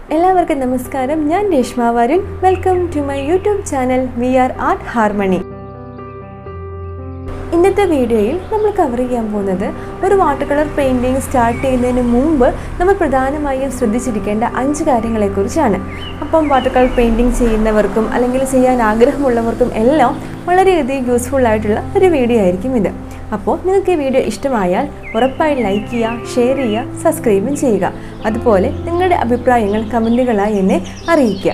എല്ലാവർക്കും നമസ്കാരം ഞാൻ Reshma Varun welcome to my YouTube channel V R art harmony ഇന്നത്തെ വീഡിയോയിൽ നമ്മൾ കവർ ചെയ്യാൻ പോകുന്നത് ഒരു വാട്ടർ കളർ പെയിൻറ്റിങ് സ്റ്റാർട്ട് ചെയ്യുന്നതിന് മുമ്പ് നമ്മൾ പ്രധാനമായും ശ്രദ്ധിച്ചിരിക്കേണ്ട അഞ്ച് കാര്യങ്ങളെക്കുറിച്ചാണ് അപ്പം വാട്ടർ കളർ പെയിൻറ്റിങ് ചെയ്യുന്നവർക്കും അല്ലെങ്കിൽ ചെയ്യാൻ ആഗ്രഹമുള്ളവർക്കും എല്ലാം വളരെയധികം യൂസ്ഫുൾ ആയിട്ടുള്ള ഒരു വീഡിയോ ആയിരിക്കും ഇത് അപ്പോൾ നിങ്ങൾക്ക് ഈ വീഡിയോ ഇഷ്ടമായാൽ ഉറപ്പായും ലൈക്ക് ചെയ്യുക ഷെയർ ചെയ്യുക സബ്സ്ക്രൈബും ചെയ്യുക അതുപോലെ നിങ്ങളുടെ അഭിപ്രായങ്ങൾ കമൻറ്റുകളായി എന്നെ അറിയിക്കുക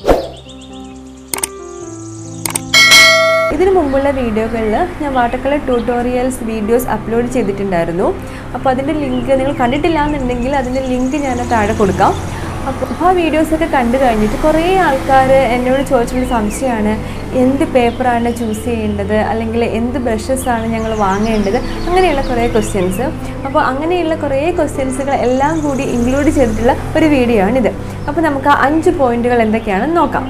ഇതിനു മുമ്പുള്ള വീഡിയോകളിൽ ഞാൻ water colour tutorials videos upload ചെയ്തിട്ടുണ്ടായിരുന്നു അപ്പോൾ അതിൻ്റെ ലിങ്ക് നിങ്ങൾ കണ്ടിട്ടില്ല എന്നുണ്ടെങ്കിൽ അതിൻ്റെ ലിങ്ക് ഞാൻ താഴെ കൊടുക്കാം അപ്പോൾ ആ വീഡിയോസൊക്കെ കണ്ടു കഴിഞ്ഞിട്ട് കുറേ ആൾക്കാർ എന്നോട് ചോദിച്ചുള്ള സംശയമാണ് എന്ത് പേപ്പറാണ് ചൂസ് ചെയ്യേണ്ടത് അല്ലെങ്കിൽ എന്ത് ബ്രഷസ് ആണ് ഞങ്ങൾ വാങ്ങേണ്ടത് അങ്ങനെയുള്ള കുറേ ക്വസ്റ്റ്യൻസ് അപ്പോൾ അങ്ങനെയുള്ള കുറേ ക്വസ്റ്റ്യൻസുകൾ എല്ലാം കൂടി ഇൻക്ലൂഡ് ചെയ്തിട്ടുള്ള ഒരു വീഡിയോ ആണിത് അപ്പോൾ നമുക്ക് ആ അഞ്ച് പോയിന്റുകൾ എന്തൊക്കെയാണെന്ന് നോക്കാം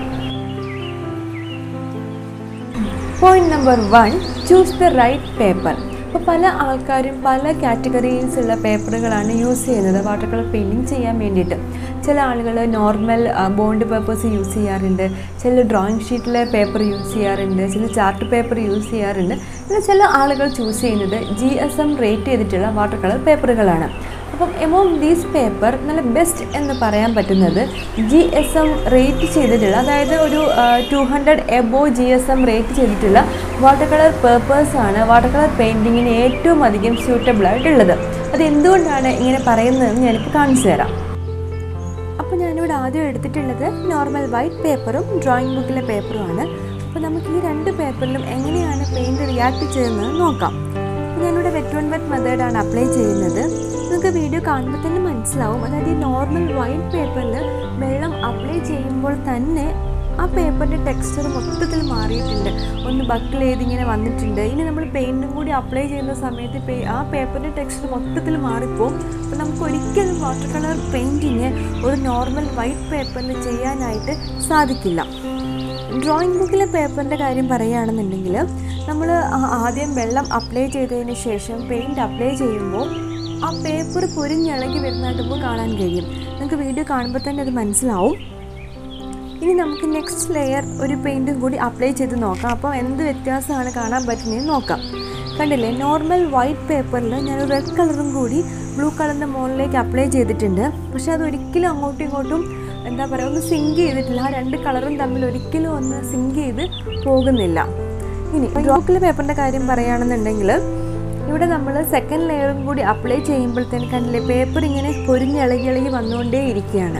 point number one choose the right paper അപ്പോൾ പല ആൾക്കാരും പല കാറ്റഗറീസ് ഉള്ള പേപ്പറുകളാണ് യൂസ് ചെയ്യുന്നത് വാട്ടർ കളർ പെയിൻറ്റിങ് ചെയ്യാൻ വേണ്ടിയിട്ട് ചില ആളുകൾ നോർമൽ ബോണ്ട് പേപ്പേഴ്സ് യൂസ് ചെയ്യാറുണ്ട് ചില ഡ്രോയിങ് ഷീറ്റിലെ പേപ്പർ യൂസ് ചെയ്യാറുണ്ട് ചില ചാർട്ട് പേപ്പർ യൂസ് ചെയ്യാറുണ്ട് പിന്നെ ചില ആളുകൾ ചൂസ് ചെയ്യുന്നത് ജി എസ് എം റേറ്റ് ചെയ്തിട്ടുള്ള വാട്ടർ കളർ പേപ്പറുകളാണ് അപ്പം എമോങ് ദീസ് പേപ്പർ നല്ല ബെസ്റ്റ് എന്ന് പറയാൻ പറ്റുന്നത് ജി എസ് എം റേറ്റ് ചെയ്തിട്ടുള്ള അതായത് ഒരു two hundred above G S M rate ചെയ്തിട്ടുള്ള വാട്ടർ കളർ പേപ്പേഴ്സാണ് വാട്ടർ കളർ പെയിൻറ്റിങ്ങിന് ഏറ്റവും അധികം സ്യൂട്ടബിൾ ആയിട്ടുള്ളത് അത് എന്തുകൊണ്ടാണ് ഇങ്ങനെ പറയുന്നതെന്ന് ഞാനിപ്പോൾ കാണിച്ചു തരാം അപ്പോൾ ഞാനിവിടെ ആദ്യം എടുത്തിട്ടുള്ളത് നോർമൽ വൈറ്റ് പേപ്പറും ഡ്രോയിങ് ബുക്കിലെ പേപ്പറുമാണ് അപ്പോൾ നമുക്ക് ഈ രണ്ട് പേപ്പറിലും എങ്ങനെയാണ് പെയിൻറ് റിയാക്ട് ചെയ്യുന്നത് നോക്കാം അപ്പോൾ ഞാനിവിടെ വെറ്റ് വൺ വെറ്റ് മെത്തേഡാണ് അപ്ലൈ ചെയ്യുന്നത് നിങ്ങൾക്ക് വീഡിയോ കാണുമ്പോൾ തന്നെ മനസ്സിലാവും അതായത് ഈ നോർമൽ വൈറ്റ് പേപ്പറിൽ വെള്ളം അപ്ലൈ ചെയ്യുമ്പോൾ തന്നെ ആ പേപ്പറിൻ്റെ ടെക്സ്ചർ മൊത്തത്തിൽ മാറിയിട്ടുണ്ട് ഒന്ന് ബക്കിൾ ചെയ്തിങ്ങനെ വന്നിട്ടുണ്ട് ഇനി നമ്മൾ പെയിൻറ്റും കൂടി അപ്ലൈ ചെയ്യുന്ന സമയത്ത് പേ ആ പേപ്പറിൻ്റെ ടെക്സ്ചർ മൊത്തത്തിൽ മാറിപ്പോവും അപ്പോൾ നമുക്ക് ഒരിക്കലും വാട്ടർ കളർ പെയിൻറ്റിങ് ഒരു നോർമൽ വൈറ്റ് പേപ്പറിൽ ചെയ്യാനായിട്ട് സാധിക്കില്ല ഡ്രോയിങ് ബുക്കിലെ പേപ്പറിൻ്റെ കാര്യം പറയുകയാണെന്നുണ്ടെങ്കിൽ നമ്മൾ ആദ്യം വെള്ളം അപ്ലൈ ചെയ്തതിന് ശേഷം പെയിൻറ്റ് അപ്ലൈ ചെയ്യുമ്പോൾ ആ പേപ്പർ പൊരിഞ്ഞിളകി വരുന്നതായിട്ട് നമുക്ക് കാണാൻ കഴിയും നിങ്ങൾക്ക് വീഡിയോ കാണുമ്പോൾ തന്നെ അത് മനസ്സിലാവും ഇനി നമുക്ക് നെക്സ്റ്റ് ലെയർ ഒരു പെയിൻറ്റും കൂടി അപ്ലൈ ചെയ്ത് നോക്കാം അപ്പോൾ എന്ത് വ്യത്യാസമാണ് കാണാൻ പറ്റുന്നതെന്ന് നോക്കാം കണ്ടില്ലേ നോർമൽ വൈറ്റ് പേപ്പറിൽ ഞാൻ റെഡ് കളറും കൂടി ബ്ലൂ കളറിൻ്റെ മുകളിലേക്ക് അപ്ലൈ ചെയ്തിട്ടുണ്ട് പക്ഷേ അത് ഒരിക്കലും അങ്ങോട്ടും ഇങ്ങോട്ടും എന്താ പറയുക ഒന്ന് സിങ്ക് ചെയ്തിട്ടില്ല ആ രണ്ട് കളറും തമ്മിൽ ഒരിക്കലും ഒന്ന് സിങ്ക് ചെയ്ത് പോകുന്നില്ല ഇനി ഡ്രോക്കിലെ പേപ്പറിൻ്റെ കാര്യം പറയുകയാണെന്നുണ്ടെങ്കിൽ ഇവിടെ നമ്മൾ സെക്കൻഡ് ലെയറും കൂടി അപ്ലൈ ചെയ്യുമ്പോഴത്തേന് കണ്ടില്ലേ പേപ്പർ ഇങ്ങനെ പൊരിഞ്ഞിളകി ഇളകി വന്നുകൊണ്ടേ ഇരിക്കുകയാണ്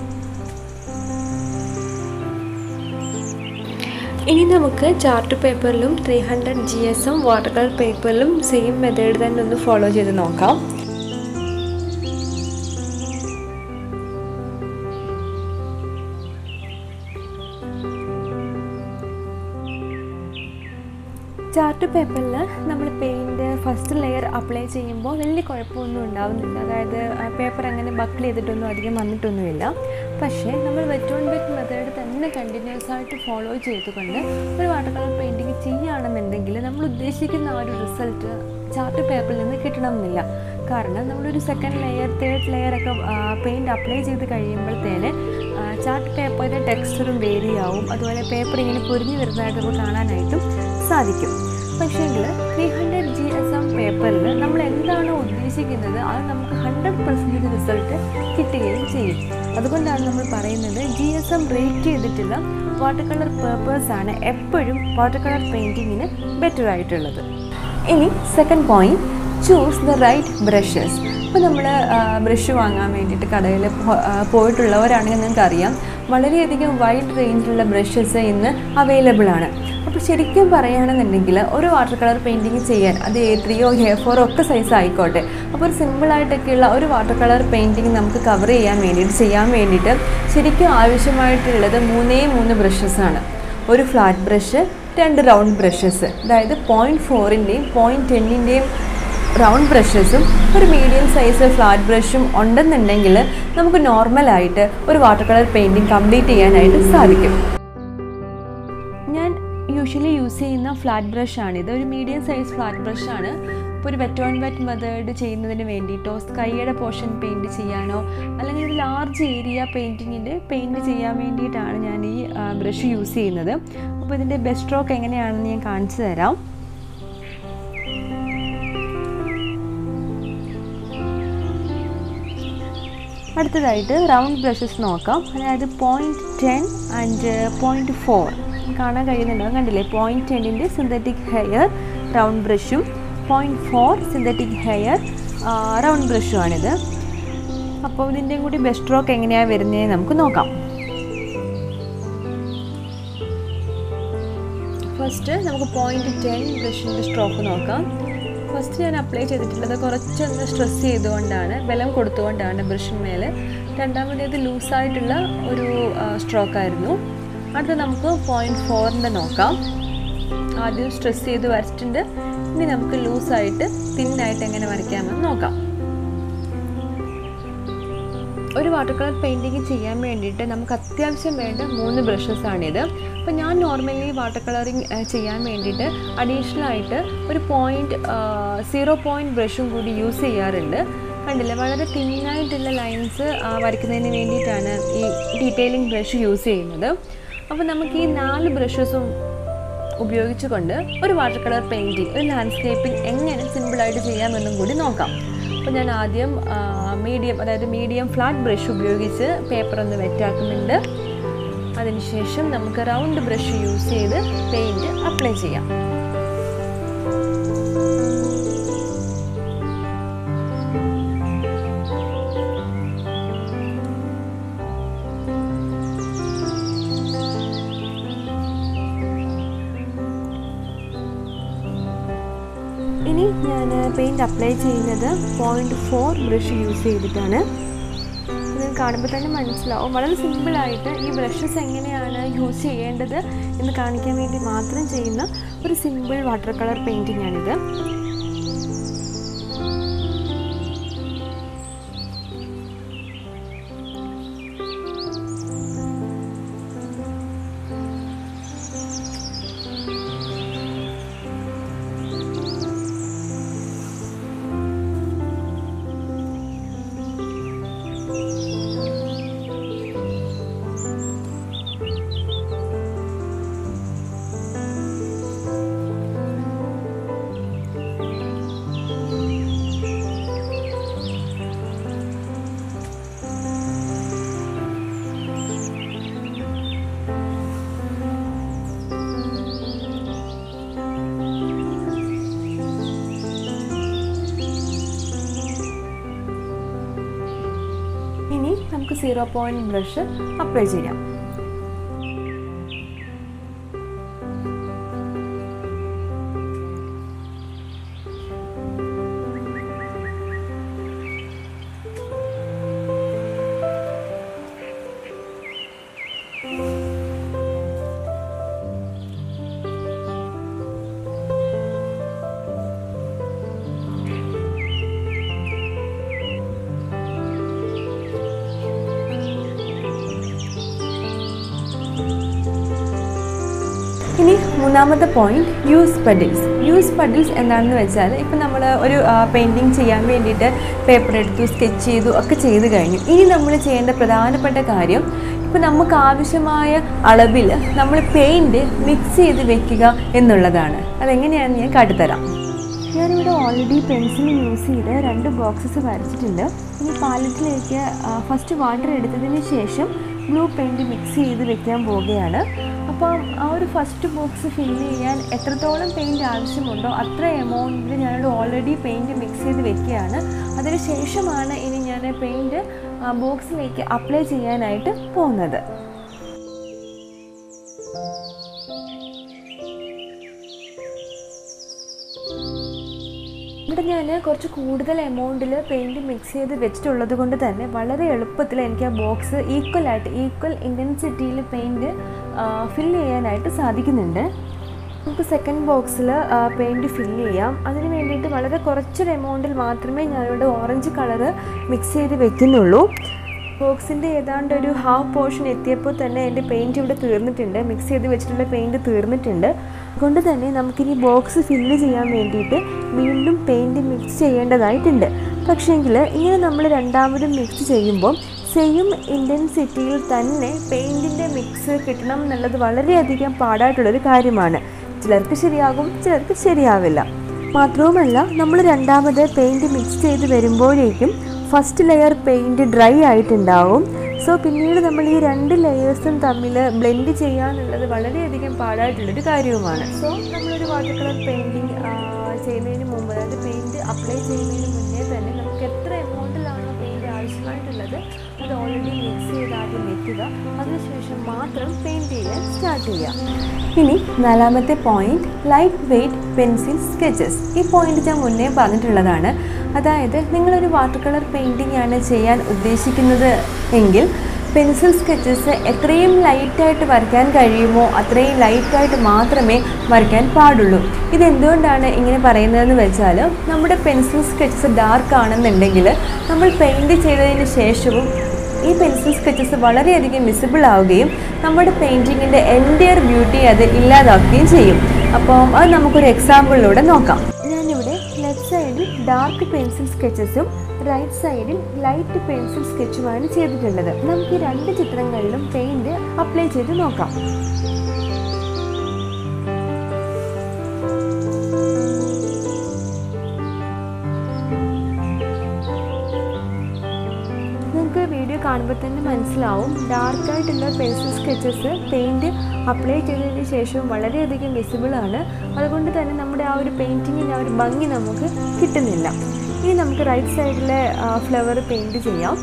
ഇനി നമുക്ക് ചാർട്ട് പേപ്പറിലും three hundred G S M water colour പേപ്പറിലും സെയിം മെത്തേഡ് തന്നെ ഒന്ന് ഫോളോ ചെയ്ത് നോക്കാം ചാർട്ട് പേപ്പറിൽ നമ്മൾ പെയിൻറ്റ് ഫസ്റ്റ് ലെയർ അപ്ലൈ ചെയ്യുമ്പോൾ വലിയ കുഴപ്പമൊന്നും ഉണ്ടാവുന്നില്ല അതായത് പേപ്പർ അങ്ങനെ ബക്കിൾ ചെയ്തിട്ടൊന്നും അധികം വന്നിട്ടൊന്നുമില്ല പക്ഷേ നമ്മൾ വെറ്റ് ഓൺ വെറ്റ് മെത്തേഡ് തന്നെ കണ്ടിന്യൂസ് ആയിട്ട് ഫോളോ ചെയ്തുകൊണ്ട് ഒരു വാട്ടർ കളർ പെയിൻറ്റിങ് ചെയ്യുകയാണെന്നുണ്ടെങ്കിൽ നമ്മൾ ഉദ്ദേശിക്കുന്ന ആ ഒരു റിസൾട്ട് ചാർട്ട് പേപ്പറിൽ നിന്ന് കിട്ടണമെന്നില്ല കാരണം നമ്മളൊരു സെക്കൻഡ് ലെയർ തേർഡ് ലെയർ ഒക്കെ പെയിൻറ്റ് അപ്ലൈ ചെയ്ത് കഴിയുമ്പോഴത്തേന് ചാർട്ട് പേപ്പറിൻ്റെ ടെക്സ്ചറും വേരി ആവും അതുപോലെ പേപ്പർ ഇങ്ങനെ പൊരിഞ്ഞു വരുന്നതായിട്ട് നമുക്ക് കാണാനായിട്ടും സാധിക്കും പക്ഷേങ്കിൽ three hundred G S M പേപ്പറിൽ നമ്മൾ എന്താണോ ഉദ്ദേശിക്കുന്നത് അത് നമുക്ക് ഹൺഡ്രഡ് പെർസെൻറ്റേജ് റിസൾട്ട് കിട്ടുകയും ചെയ്യും അതുകൊണ്ടാണ് നമ്മൾ പറയുന്നത് ജി എസ് എം റേറ്റ് ചെയ്തിട്ടുള്ള വാട്ടർ കളർ പേപ്പേഴ്സാണ് എപ്പോഴും വാട്ടർ കളർ പെയിൻറ്റിങ്ങിന് ബെറ്റർ ആയിട്ടുള്ളത് ഇനി second point choose the right brushes ഇപ്പോൾ നമ്മൾ ബ്രഷ് വാങ്ങാൻ വേണ്ടിയിട്ട് കടയിൽ പോയിട്ടുള്ളവരാണെങ്കിൽ നിങ്ങൾക്ക് അറിയാം വളരെയധികം വൈഡ് റേഞ്ചിലുള്ള ബ്രഷസ് ഇന്ന് അവൈലബിൾ ആണ് അപ്പോൾ ശരിക്കും പറയുകയാണെന്നുണ്ടെങ്കിൽ ഒരു വാട്ടർ കളർ പെയിൻറ്റിങ് ചെയ്യാൻ അത് എ ത്രീയോ എ ഫോറോ ഒക്കെ സൈസ് ആയിക്കോട്ടെ അപ്പോൾ ഒരു സിമ്പിളായിട്ടൊക്കെയുള്ള ഒരു വാട്ടർ കളർ പെയിൻറ്റിങ് നമുക്ക് കവർ ചെയ്യാൻ വേണ്ടിയിട്ട് ചെയ്യാൻ വേണ്ടിയിട്ട് ശരിക്കും ആവശ്യമായിട്ടുള്ളത് മൂന്നേ മൂന്ന് ബ്രഷസാണ് ഒരു ഫ്ലാറ്റ് ബ്രഷ് രണ്ട് റൗണ്ട് ബ്രഷസ് അതായത് പോയിൻറ്റ് ഫോറിൻ്റെയും പോയിൻറ്റ് ടെന്നിൻ്റെയും റൗണ്ട് ബ്രഷസും ഒരു മീഡിയം സൈസ് ഫ്ലാറ്റ് ബ്രഷും ഉണ്ടെന്നുണ്ടെങ്കിൽ നമുക്ക് നോർമലായിട്ട് ഒരു വാട്ടർ കളർ പെയിൻറ്റിങ് കംപ്ലീറ്റ് ചെയ്യാനായിട്ട് സാധിക്കും ഞാൻ യൂഷ്വലി യൂസ് ചെയ്യുന്ന ഫ്ലാറ്റ് ബ്രഷാണ് ഇത് ഒരു മീഡിയം സൈസ് ഫ്ലാറ്റ് ബ്രഷാണ് ഇപ്പോൾ ഒരു വെറ്റ് ഓൺ വെറ്റ് മെത്തേഡ് ചെയ്യുന്നതിന് വേണ്ടിയിട്ടോ സ്കൈയുടെ പോർഷൻ പെയിൻറ് ചെയ്യാനോ അല്ലെങ്കിൽ ഒരു ലാർജ് ഏരിയ പെയിൻറ്റിങ്ങിൻ്റെ പെയിൻറ് ചെയ്യാൻ വേണ്ടിയിട്ടാണ് ഞാൻ ഈ ബ്രഷ് യൂസ് ചെയ്യുന്നത് അപ്പോൾ ഇതിൻ്റെ ബെസ്റ്റ് സ്ട്രോക്ക് എങ്ങനെയാണെന്ന് ഞാൻ കാണിച്ചു തരാം അടുത്തതായിട്ട് റൗണ്ട് ബ്രഷസ് നോക്കാം അതായത് point ten and point four കാണാൻ കഴിയുന്നുണ്ടാവും കണ്ടില്ലേ പോയിൻറ്റ് ടെന്നിൻ്റെ സിന്തറ്റിക് ഹെയർ റൗണ്ട് ബ്രഷും point four synthetic hair round ബ്രഷുമാണിത് അപ്പോൾ ഇതിൻ്റെയും കൂടി ബെസ്റ്റ് സ്ട്രോക്ക് എങ്ങനെയാണ് വരുന്നത് നമുക്ക് നോക്കാം ഫസ്റ്റ് നമുക്ക് പോയിൻറ്റ് ടെൻ ബ്രഷിൻ്റെ സ്ട്രോക്ക് നോക്കാം ഫസ്റ്റ് ഞാൻ അപ്ലൈ ചെയ്തിട്ടുള്ളത് കുറച്ചൊന്ന് സ്ട്രെസ് ചെയ്തുകൊണ്ടാണ് ബലം കൊടുത്തുകൊണ്ടാണ് ബ്രഷിന്മേൽ രണ്ടാമത്തേത് ലൂസായിട്ടുള്ള ഒരു സ്ട്രോക്കായിരുന്നു അടുത്ത നമുക്ക് പോയിൻറ്റ് ഫോറിൻ്റെ നോക്കാം ആദ്യം സ്ട്രെസ് ചെയ്ത് വരച്ചിട്ടുണ്ട് ഇനി നമുക്ക് ലൂസായിട്ട് തിന്നായിട്ട് എങ്ങനെ വരയ്ക്കാമെന്ന് നോക്കാം ഒരു വാട്ടർ കളർ പെയിൻറ്റിങ് ചെയ്യാൻ വേണ്ടിയിട്ട് നമുക്ക് അത്യാവശ്യം വേണ്ട മൂന്ന് ബ്രഷസ് ആണിത് അപ്പോൾ ഞാൻ നോർമലി വാട്ടർ കളറിങ് ചെയ്യാൻ വേണ്ടിയിട്ട് അഡീഷണൽ ആയിട്ട് ഒരു പോയിൻറ്റ് സീറോ പോയിൻറ്റ് ബ്രഷും കൂടി യൂസ് ചെയ്യാറുണ്ട് കണ്ടില്ലേ വളരെ തിന്നായിട്ടുള്ള ലൈൻസ് വരയ്ക്കുന്നതിന് വേണ്ടിയിട്ടാണ് ഈ ഡീറ്റെയിലിംഗ് ബ്രഷ് യൂസ് ചെയ്യുന്നത് അപ്പോൾ നമുക്ക് ഈ നാല് ബ്രഷസും ഉപയോഗിച്ചുകൊണ്ട് ഒരു വാട്ടർ കളർ പെയിൻറ്റിങ് ഒരു ലാൻഡ്സ്കേപ്പിംഗ് എങ്ങനെ സിമ്പിളായിട്ട് ചെയ്യാമെന്നും കൂടി നോക്കാം അപ്പോൾ ഞാൻ ആദ്യം മീഡിയം അതായത് മീഡിയം ഫ്ലാറ്റ് ബ്രഷ് ഉപയോഗിച്ച് പേപ്പർ ഒന്ന് വെറ്റാക്കുന്നുണ്ട് അതിനുശേഷം നമുക്ക് റൗണ്ട് ബ്രഷ് യൂസ് ചെയ്ത് പെയിൻറ്റ് അപ്ലൈ ചെയ്യാം ഇനി ഞാൻ പെയിൻറ്റ് അപ്ലൈ ചെയ്യുന്നത് പോയിൻറ്റ് ഫോർ ബ്രഷ് യൂസ് ചെയ്തിട്ടാണ് ഇത് കാണുമ്പോൾ തന്നെ മനസ്സിലാവും വളരെ സിമ്പിളായിട്ട് ഈ ബ്രഷസ് എങ്ങനെയാണ് യൂസ് ചെയ്യേണ്ടത് എന്ന് കാണിക്കാൻ വേണ്ടി മാത്രം ചെയ്യുന്ന ഒരു സിമ്പിൾ വാട്ടർ കളർ പെയിൻറ്റിംഗ് ആണിത് ഇനി നമുക്ക് സീറോ പോയിൻറ്റ് ബ്രഷ് അപ്ലൈ ചെയ്യാം ഇനി മൂന്നാമത്തെ point use puddles use puddles എന്താണെന്ന് വെച്ചാൽ ഇപ്പം നമ്മൾ ഒരു പെയിൻറ്റിങ് ചെയ്യാൻ വേണ്ടിയിട്ട് പേപ്പർ എടുത്തു സ്കെച്ച് ചെയ്തു ഒക്കെ ചെയ്ത് കഴിഞ്ഞു ഇനി നമ്മൾ ചെയ്യേണ്ട പ്രധാനപ്പെട്ട കാര്യം ഇപ്പം നമുക്ക് ആവശ്യമായ അളവിൽ നമ്മൾ പെയിൻറ്റ് മിക്സ് ചെയ്ത് വെക്കുക എന്നുള്ളതാണ് അതെങ്ങനെയാണെന്ന് ഞാൻ കാട്ടിത്തരാം ഞാനിവിടെ ഓൾറെഡി പെൻസിൽ യൂസ് ചെയ്ത് രണ്ട് ബോക്സസ് വരച്ചിട്ടുണ്ട് ഇനി പാലറ്റിലേക്ക് ഫസ്റ്റ് വാട്ടർ എടുത്തതിന് ശേഷം ബ്ലൂ പെയിൻറ്റ് മിക്സ് ചെയ്ത് വെക്കാൻ പോവുകയാണ് അപ്പം ആ ഒരു ഫസ്റ്റ് ബോക്സ് ഫില്ല് ചെയ്യാൻ എത്രത്തോളം പെയിൻറ്റ് ആവശ്യമുണ്ടോ അത്ര എമൗണ്ടിൽ ഞാനിവിടെ ഓൾറെഡി പെയിൻറ്റ് മിക്സ് ചെയ്ത് വെക്കുകയാണ് അതിന് ശേഷമാണ് ഇനി ഞാൻ പെയിൻറ്റ് ബോക്സിലേക്ക് അപ്ലൈ ചെയ്യാനായിട്ട് പോകുന്നത് ഇവിടെ ഞാൻ കുറച്ച് കൂടുതൽ എമൗണ്ടിൽ പെയിൻറ് മിക്സ് ചെയ്ത് വെച്ചിട്ടുള്ളത് കൊണ്ട് തന്നെ വളരെ എളുപ്പത്തിൽ എനിക്ക് ആ ബോക്സ് ഈക്വലായിട്ട് ഈക്വൽ ഇൻറ്റൻസിറ്റിയിൽ പെയിൻറ് ഫില്ല് ചെയ്യാനായിട്ട് സാധിക്കുന്നുണ്ട് നമുക്ക് സെക്കൻഡ് ബോക്സിൽ പെയിൻറ് ഫില്ല് ചെയ്യാം അതിന് വേണ്ടിയിട്ട് വളരെ കുറച്ചൊരു എമൗണ്ടിൽ മാത്രമേ ഞാനിവിടെ ഓറഞ്ച് കളറ് മിക്സ് ചെയ്ത് വെക്കുന്നുള്ളൂ ബോക്സിൻ്റെ ഏതാണ്ട് ഒരു ഹാഫ് പോർഷൻ എത്തിയപ്പോൾ തന്നെ എൻ്റെ പെയിൻറ്റ് ഇവിടെ തീർന്നിട്ടുണ്ട് മിക്സ് ചെയ്ത് വെച്ചിട്ടുള്ള പെയിൻറ്റ് തീർന്നിട്ടുണ്ട് അതുകൊണ്ട് തന്നെ നമുക്കിനി ബോക്സ് ഫില്ല് ചെയ്യാൻ വേണ്ടിയിട്ട് വീണ്ടും പെയിൻറ് മിക്സ് ചെയ്യേണ്ടതായിട്ടുണ്ട് പക്ഷേങ്കിൽ ഇങ്ങനെ നമ്മൾ രണ്ടാമത് മിക്സ് ചെയ്യുമ്പോൾ സെയിം ഇൻറ്റൻസിറ്റിയിൽ തന്നെ പെയിൻറ്റിൻ്റെ മിക്സ് കിട്ടണം എന്നുള്ളത് വളരെയധികം പാടായിട്ടുള്ളൊരു കാര്യമാണ് ചിലർക്ക് ശരിയാകും ചിലർക്ക് ശരിയാവില്ല മാത്രവുമല്ല നമ്മൾ രണ്ടാമത് പെയിൻറ് മിക്സ് ചെയ്ത് വരുമ്പോഴേക്കും ഫസ്റ്റ് ലെയർ പെയിൻറ് ഡ്രൈ ആയിട്ടുണ്ടാവും സോ പിന്നീട് നമ്മൾ ഈ രണ്ട് ലെയേഴ്സും തമ്മിൽ ബ്ലെൻഡ് ചെയ്യാന്നുള്ളത് വളരെയധികം പാടായിട്ടുള്ളൊരു കാര്യവുമാണ് സോ നമ്മളൊരു വാട്ടർ കളർ പെയിൻറ്റിങ് ചെയ്യുന്നതിന് മുമ്പ് അതായത് പെയിൻറ് അപ്ലൈ ചെയ്യുന്നതിന് മുന്നേ തന്നെ നമുക്ക് എത്ര എമൗണ്ടിലാണോ പെയിൻറ് ആവശ്യമായിട്ടുള്ളത് അത് ഓൾറെഡി മിക്സ് ചെയ്ത് ആദ്യം വെക്കുക അതിനുശേഷം മാത്രം പെയിൻറ് ചെയ്യാൻ സ്റ്റാർട്ട് ചെയ്യുക ഇനി നാലാമത്തെ point light weight pencil sketches ഈ പോയിന്റ് ഞാൻ മുന്നേ പറഞ്ഞിട്ടുള്ളതാണ് അതായത് നിങ്ങളൊരു വാട്ടർ കളർ പെയിൻറ്റിംഗ് ആണ് ചെയ്യാൻ ഉദ്ദേശിക്കുന്നത് എങ്കിൽ പെൻസിൽ സ്കെച്ചസ് എത്രയും ലൈറ്റായിട്ട് വരയ്ക്കാൻ കഴിയുമോ അത്രയും ലൈറ്റായിട്ട് മാത്രമേ വരയ്ക്കാൻ പാടുള്ളൂ ഇതെന്തുകൊണ്ടാണ് ഇങ്ങനെ പറയുന്നതെന്ന് വെച്ചാൽ നമ്മുടെ പെൻസിൽ സ്കെച്ചസ് ഡാർക്ക് ആണെന്നുണ്ടെങ്കിൽ നമ്മൾ പെയിൻറ് ചെയ്തതിന് ശേഷവും ഈ പെൻസിൽ സ്കെച്ചസ് വളരെയധികം വിസിബിൾ ആവുകയും നമ്മുടെ പെയിൻറ്റിങ്ങിൻ്റെ എൻറ്റയർ ബ്യൂട്ടി അത് ഇല്ലാതാക്കുകയും ചെയ്യും അപ്പോൾ അത് നമുക്കൊരു എക്സാമ്പിളിലൂടെ നോക്കാം ഞാനിവിടെ ലെഫ്റ്റ് സൈഡിൽ ഡാർക്ക് പെൻസിൽ സ്കെച്ചസും റൈറ്റ് സൈഡിൽ ലൈറ്റ് പെൻസിൽ സ്കെച്ചുമാണ് ചെയ്തിട്ടുള്ളത് നമുക്ക് ഈ രണ്ട് ചിത്രങ്ങളിലും പെയിൻറ് അപ്ലൈ ചെയ്ത് നോക്കാം നിങ്ങൾക്ക് വീഡിയോ കാണുമ്പോൾ തന്നെ മനസ്സിലാവും ഡാർക്കായിട്ടുള്ള പെൻസിൽ സ്കെച്ചസ് പെയിൻറ് അപ്ലൈ ചെയ്തതിന് ശേഷം വളരെയധികം വിസിബിൾ ആണ് അതുകൊണ്ട് തന്നെ നമ്മുടെ ആ ഒരു പെയിൻറ്റിങ്ങിൻ്റെ ആ ഒരു ഭംഗി നമുക്ക് കിട്ടുന്നില്ല ഇനി നമുക്ക് റൈറ്റ് സൈഡിലെ ഫ്ലവർ പെയിൻറ് ചെയ്യാം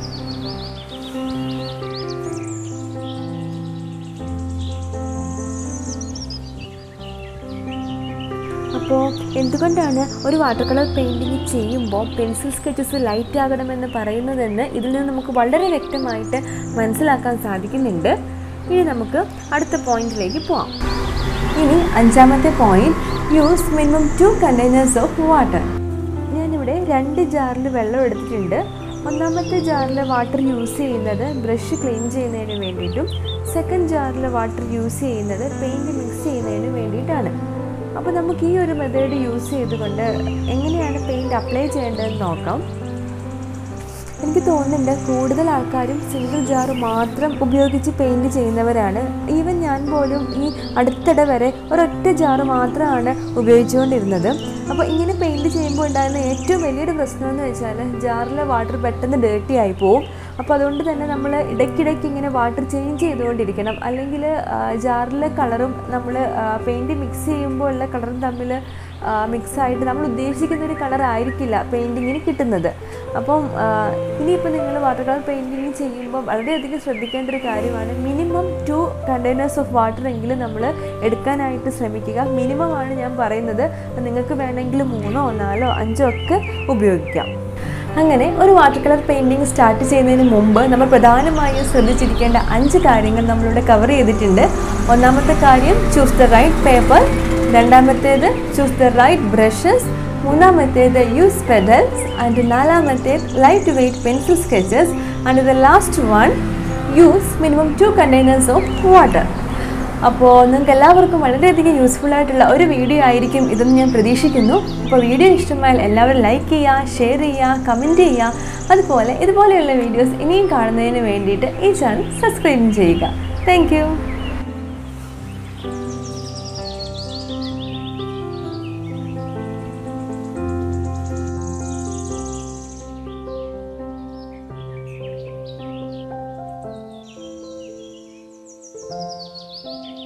അപ്പോൾ എന്തുകൊണ്ടാണ് ഒരു വാട്ടർ കളർ പെയിൻറ്റിങ് ചെയ്യുമ്പോൾ പെൻസിൽ സ്കെച്ചസ് ലൈറ്റ് ആകണമെന്ന് പറയുന്നതെന്ന് ഇതിൽ നിന്ന് നമുക്ക് വളരെ വ്യക്തമായിട്ട് മനസ്സിലാക്കാൻ സാധിക്കുന്നുണ്ട് ഇനി നമുക്ക് അടുത്ത പോയിന്റിലേക്ക് പോവാം ഇനി അഞ്ചാമത്തെ point use minimum two containers of water ഞാനിവിടെ രണ്ട് ജാറിൽ വെള്ളം എടുത്തിട്ടുണ്ട് ഒന്നാമത്തെ ജാറിൽ വാട്ടർ യൂസ് ചെയ്യുന്നത് ബ്രഷ് ക്ലീൻ ചെയ്യുന്നതിന് വേണ്ടിയിട്ടും സെക്കൻഡ് ജാറിൽ വാട്ടർ യൂസ് ചെയ്യുന്നത് പെയിൻറ് മിക്സ് ചെയ്യുന്നതിന് വേണ്ടിയിട്ടാണ് അപ്പോൾ നമുക്ക് ഈ ഒരു മെത്തേഡ് യൂസ് ചെയ്തുകൊണ്ട് എങ്ങനെയാണ് പെയിൻറ് അപ്ലൈ ചെയ്യേണ്ടതെന്ന് നോക്കാം എനിക്ക് തോന്നുന്നുണ്ട് കൂടുതൽ ആൾക്കാരും സിംഗിൾ ജാർ മാത്രം ഉപയോഗിച്ച് പെയിൻറ് ചെയ്യുന്നവരാണ് ഈവൻ ഞാൻ പോലും ഈ അടുത്തിടെ വരെ ഒരൊറ്റ ജാർ മാത്രമാണ് ഉപയോഗിച്ചുകൊണ്ടിരുന്നത് അപ്പോൾ ഇങ്ങനെ പെയിൻറ് ചെയ്യുമ്പോൾ ഉണ്ടാകുന്ന ഏറ്റവും വലിയൊരു പ്രശ്നം എന്ന് വെച്ചാൽ ജാറിലെ വാട്ടർ പെട്ടെന്ന് ഡേർട്ടി ആയി പോവും അപ്പോൾ അതുകൊണ്ട് തന്നെ നമ്മൾ ഇടയ്ക്കിടയ്ക്ക് ഇങ്ങനെ വാട്ടർ ചേഞ്ച് ചെയ്തുകൊണ്ടിരിക്കണം അല്ലെങ്കിൽ ജാറിലെ കളറും നമ്മൾ പെയിൻറ് മിക്സ് ചെയ്യുമ്പോൾ ഉള്ള കളറും തമ്മിൽ മിക്സായിട്ട് നമ്മൾ ഉദ്ദേശിക്കുന്ന ഒരു കളർ ആയിരിക്കില്ല പെയിൻറ്റിങ്ങിന് കിട്ടുന്നത് അപ്പം ഇനിയിപ്പോൾ നിങ്ങൾ വാട്ടർ കളർ പെയിൻറ്റിങ് ചെയ്യുമ്പോൾ വളരെയധികം ശ്രദ്ധിക്കേണ്ട ഒരു കാര്യമാണ് minimum two containers of water എങ്കിലും നമ്മൾ എടുക്കാനായിട്ട് ശ്രമിക്കുക മിനിമം ആണ് ഞാൻ പറയുന്നത് നിങ്ങൾക്ക് വേണമെങ്കിൽ മൂന്നോ നാലോ അഞ്ചോ ഒക്കെ ഉപയോഗിക്കാം അങ്ങനെ ഒരു വാട്ടർ കളർ പെയിൻറ്റിങ് സ്റ്റാർട്ട് ചെയ്യുന്നതിന് മുമ്പ് നമ്മൾ പ്രധാനമായും ശ്രദ്ധിച്ചിരിക്കേണ്ട അഞ്ച് കാര്യങ്ങൾ നമ്മളിവിടെ കവർ ചെയ്തിട്ടുണ്ട് ഒന്നാമത്തെ കാര്യം ചൂസ് ദ റൈറ്റ് പേപ്പർ രണ്ടാമത്തേത് ചൂസ് ദ റൈറ്റ് ബ്രഷസ് മൂന്നാമത്തേത് യൂസ് പെഡൽസ് ആൻഡ് നാലാമത്തേത് light weight pencil sketches and the last one use minimum two containers of water അപ്പോൾ നിങ്ങൾക്ക് എല്ലാവർക്കും വളരെയധികം യൂസ്ഫുൾ ആയിട്ടുള്ള ഒരു വീഡിയോ ആയിരിക്കും ഇതെന്ന് ഞാൻ പ്രതീക്ഷിക്കുന്നു അപ്പോൾ വീഡിയോ ഇഷ്ടമായാൽ എല്ലാവരും ലൈക്ക് ചെയ്യുക ഷെയർ ചെയ്യുക കമൻറ്റ് ചെയ്യുക അതുപോലെ ഇതുപോലെയുള്ള വീഡിയോസ് ഇനിയും കാണുന്നതിന് വേണ്ടിയിട്ട് ഈ ചാനൽ സബ്സ്ക്രൈബ് ചെയ്യുക താങ്ക് you